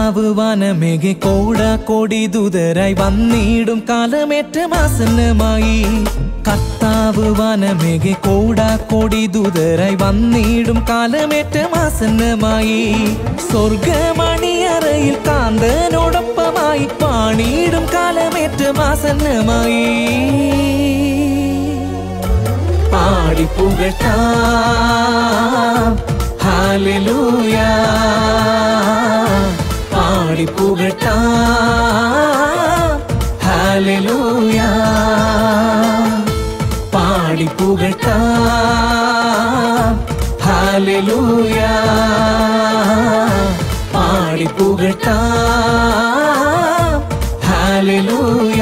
കർത്താവ് വനമേകെ കോട കോടി ദൂതരായി വന്നിടും കാലമേറ്റമാസന്നമായി കർത്താവ് വനമേകെ കോട കോടി ദൂതരായി വന്നിടും കാലമേറ്റമാസന്നമായി സ്വർഗമണിയറയിൽ കാന്തനോടൊപ്പമായി പാണിയിടും കാലമേറ്റമാസന്നമായി പാടിപ്പുകട്ടാം ഹാലലൂയ പാടിപ്പുകട്ടാം ഹാലലൂയ പാടിപ്പുകട്ടാം ഹാലലൂയ പാടിപ്പുകട്ടാം ഹാലലൂയ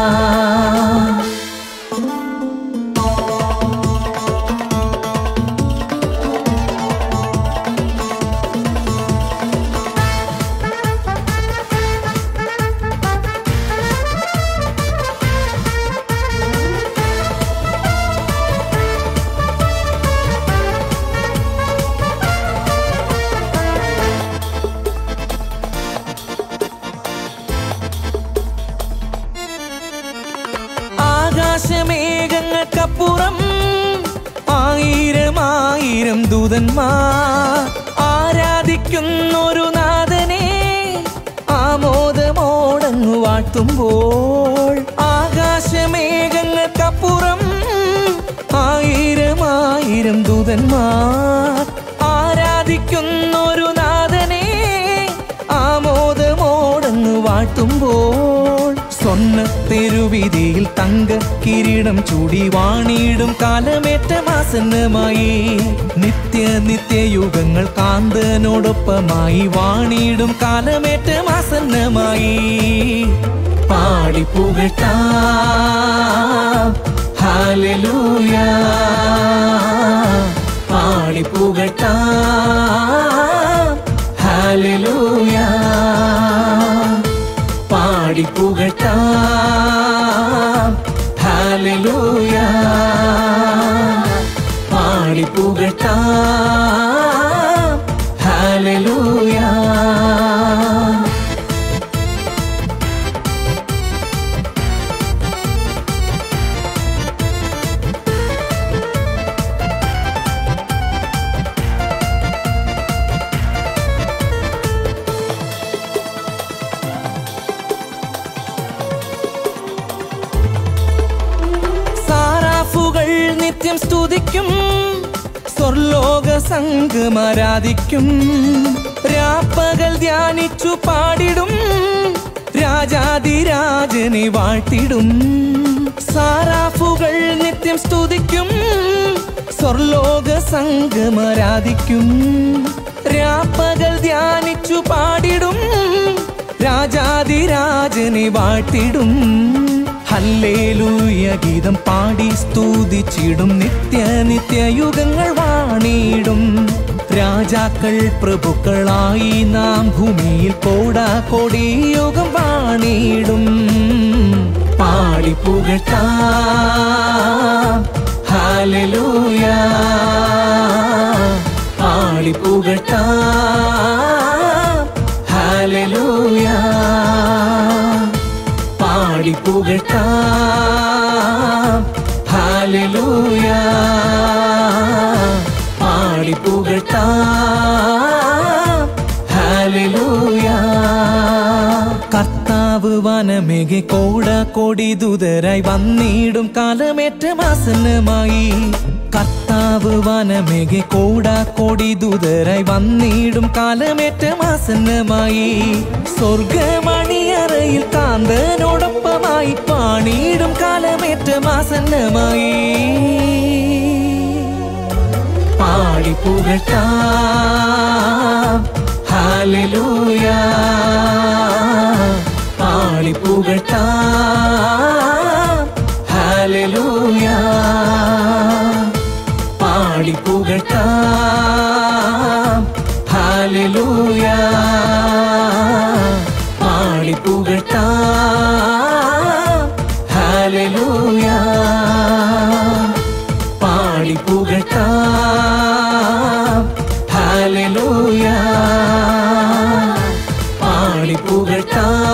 ആകാശമേഘങ്ങൾക്കപ്പുറം ആയിരം ആയിരം ദൂതന്മാർ ആരാധിക്കുന്നൊരു നാഥനെ ആമോദമോടങ്ങു വാഴ്ത്തുമ്പോൾ ആകാശമേഘങ്ങൾക്കപ്പുറം ആയിരം ആയിരം ദൂതന്മാർ ആരാധിക്കുന്നൊരു നാഥനെ ആമോദമോടങ്ങ് വാഴ്ത്തുമ്പോൾ സ്വർണ്ണ തെരുവിധിയിൽ തങ്ക കിരീടം ചൂടി വാണിയിടും കാലമേറ്റമാസന്നമായി നിത്യ നിത്യയുഗങ്ങൾ കാന്തനോടൊപ്പമായി വാണിയിടും കാലമേറ്റമാസന്നമായി പാടിപ്പുകട്ടാം ഹാലലൂയ പാടിപ്പുകട്ടാം ഹാലലൂയ പാടിപ്പുകട്ടാം ഹാലലൂയ പാടിപ്പുകട്ടാം ഹാലലൂയ സാറാഫുകൾ നിത്യം സ്തുതിക്കും സ്വർലോക സംഘമാരാധിക്കും രാപ്പകൽ ധ്യാനിച്ചു പാടിടും രാജാതിരാജനെ വാഴ്ത്തിടും സാറാഫുകൾ നിത്യം സ്തുതിക്കും സ്വർലോക സംഘമാരാധിക്കും രാപ്പകൽ ധ്യാനിച്ചു പാടിടും രാജാതിരാജനെ വാഴ്ത്തിടും ഹല്ലേലൂയ ഗീതം പാടി സ്തുതിച്ചിടും നിത്യ നിത്യയുഗങ്ങൾ വാണിടും രാജാക്കൾ പ്രഭുക്കളായി നാം ഭൂമിയിൽ കോടാ കോടി യുഗം വാണിടും പാടിപ്പുകട്ടാം ഹാലലൂയ പാടിപ്പുകട്ടാം ഹാലലൂയ പാടിപ്പുകട്ടാം ഹാലലൂയ പാടിപ്പുകട്ടാം ഹാലലൂയ കർത്താവ് വനമേകെ കോട കോടി ദൂതരായി വന്നിടും കാലമേറ്റമാസന്നമായി കർത്താവ് വനമേകെ കോട കോടി ദൂതരായി വന്നിടും കാലമേറ്റമാസന്നമായി സ്വർഗമണിയറയിൽ കാന്തനോടൊപ്പമായി പാണിയിടും കാലമേറ്റമാസന്നമായി പാടിപ്പുകട്ടാം ഹാലലൂയ പാടിപ്പുകട്ടാം ഹാലലൂയ പാടിപ്പുകട്ടാം ഹാലലൂയ പാടിപ്പുകട്ടാം ഹാലലൂയ പാടിപ്പുകട്ടാം ഹാലലൂയ പുകഴ്ത്താം